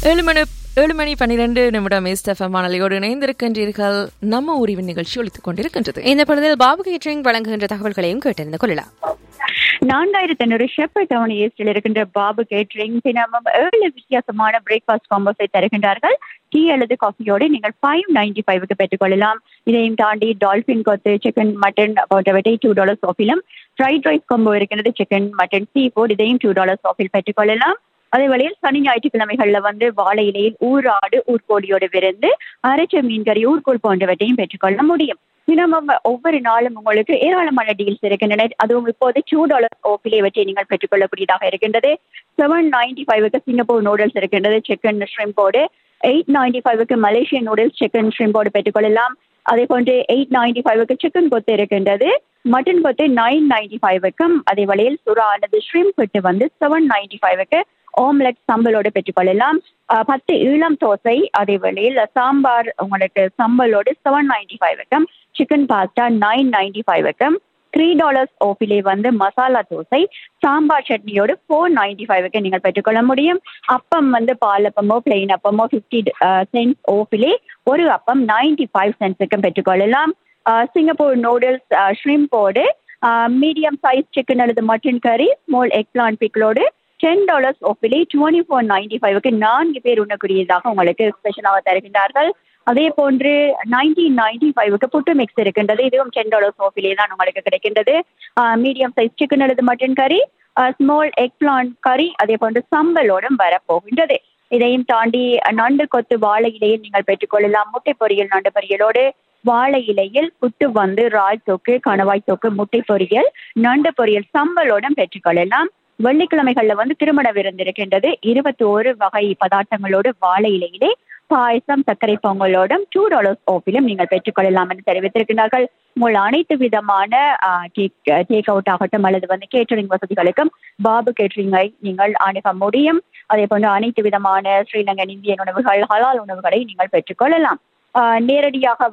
ஏழு மணி ஏழு மணி பன்னிரண்டு நிமிடம் எஸ்எஃப்எம் வானொலியோடு இணைந்திருக்கின்றீர்கள் நம்ம உரிவின் நிகழ்ச்சி ஒழித்துக் கொண்டிருக்கின்றது இந்த பொழுதில் பாபு கேட்டரிங் வழங்குகின்ற தகவல்களையும் கேட்டறிந்து கொள்ளலாம் நான்காயிரத்தி ஐநூறு ஷெப்பர் டவுன் ஈஸ்டில் இருக்கின்ற பாபு கேட்டரிங் தினமும் ஏழு வித்தியாசமான பிரேக்ஃபாஸ்ட் காம்போஸை தருகின்றார்கள் டீ அல்லது காஃபியோடு நீங்கள் ஃபைவ் நைன்டி ஃபைவ்க்கு பெற்றுக்கொள்ளலாம் இதையும் தாண்டி டால்பின் கொத்து சிக்கன் மட்டன் போன்றவற்றை டூ டாலர்ஸ் ஆஃபிலும் ஃப்ரைட் ரைஸ் காம்போ இருக்கிறது சிக்கன் மட்டன் சீ ஃபுட் இதையும் டூ டாலர்ஸ் ஆஃபில் பெற்றுக்கொள்ளலாம் அதே வழியில் சனி ஞாயிற்றுக்கிழமைகள்ல வந்து வாழை இலையில் ஊராடு ஊர்கோழியோடு விருந்து அரைச்ச மீன்கறி ஊர்கோல் போன்றவற்றையும் பெற்றுக்கொள்ள முடியும் தினமும் ஒவ்வொரு நாளும் உங்களுக்கு ஏராளமான டீல்ஸ் இருக்கின்றன அதுவும் இப்போது டூ டாலர் ஓஃபிலே வச்சு நீங்கள் பெற்றுக்கொள்ளக்கூடியதாக இருக்கின்றது செவன் நைன்டி ஃபைவுக்கு சிங்கப்பூர் நூடுல்ஸ் இருக்கின்றது சிக்கன் ஷ்ரிம்போடு எயிட் நைன்டி ஃபைவுக்கு மலேசியன் நூடுல்ஸ் சிக்கன் ஷ்ரிம்போடு பெற்றுக்கொள்ளலாம் அதே போன்று எயிட் நைன்டி ஃபைவுக்கு சிக்கன் கொத்து இருக்கின்றது மட்டன் கொத்து நைன் நைன்டி ஃபைவுக்கும் அதே வழியில் சுறா அல்லது ஷ்ரிம் கொத்து வந்து செவன் நைன்டி ஃபைவுக்கு ஓம்லெட் சம்பலோடு பெற்றுக்கொள்ளலாம் பத்து இளம் தோசை அதே வழியில் சாம்பார் உங்களுக்கு சம்பலோடு செவன் நைன்டி ஃபைவுக்கும் சிக்கன் பாஸ்டா நைன் நைன்டி ஃபைவுக்கும் த்ரீ டாலர்ஸ் ஓஃபிலே வந்து மசாலா தோசை சாம்பார் சட்னியோடு ஃபோர் நைன்டி ஃபைவுக்கு நீங்கள் பெற்றுக்கொள்ள முடியும் அப்பம் வந்து பாலப்பமோ பிளெயின் அப்பமோ ஃபிஃப்டி சென்ட்ஸ் ஓஃபிலே ஒரு அப்பம் நைன்டி ஃபைவ் சென்ட்ஸுக்கும் பெற்றுக்கொள்ளலாம் சிங்கப்பூர் நூடுல்ஸ் ஷ்ரிம்போடு மீடியம் சைஸ் சிக்கன் அல்லது மட்டன் கறி ஸ்மால் எக் பிளான் பிக்லோடு ten dollars ஓஃபிலே twenty four ninety ஃபைவுக்கு நான்கு பேர் உண்ணக்கூடியதாக உங்களுக்கு ஸ்பெஷலாக தருகின்றார்கள் அதே போன்று நைன்டீன் நைன்டி ஃபைவுக்கு புட்டு மிக்ஸ் இருக்கின்றது இதுவும் டென் டாலர்ஸ் ஓஃபிலே தான் உங்களுக்கு கிடைக்கின்றது மீடியம் சைஸ் சிக்கன் அல்லது மட்டன் கறி ஸ்மால் எக் பிளான் கறி அதே போன்று சம்பலோடும் வரப்போகின்றது இதையும் தாண்டி நண்டு கொத்து வாழை இலையில் நீங்கள் பெற்றுக்கொள்ளலாம் முட்டை பொரியல் நண்டு பொரியலோடு வாழை இலையில் புட்டு வந்து ரால் தொக்கு கணவாய் தொக்கு முட்டை பொரியல் நண்டு பொரியல் சம்பலோடும் பெற்றுக்கொள்ளலாம் வெள்ளிக்கிழமைகள்ல வந்து திருமண விருந்து இருக்கின்றது இருபத்தி ஒரு வகை பதார்த்தங்களோடு வாழை இலையிலே பாயசம் சர்க்கரை பொங்கலோடும் டூ டாலர்ஸ் ஓஃபிலும் நீங்கள் பெற்றுக்கொள்ளலாம் என்று தெரிவித்திருக்கிறார்கள் உங்கள் அனைத்து விதமான டேக் டேக் அவுட் ஆகட்டும் அல்லது வந்து கேட்டரிங் வசதிகளுக்கும் பாபு கேட்டரிங்கை நீங்கள் அணுக முடியும் அதே போன்று அனைத்து விதமான ஸ்ரீலங்கன் இந்தியன் உணவுகள் ஹலால் உணவுகளை நீங்கள் பெற்றுக்கொள்ளலாம் நேரடியாக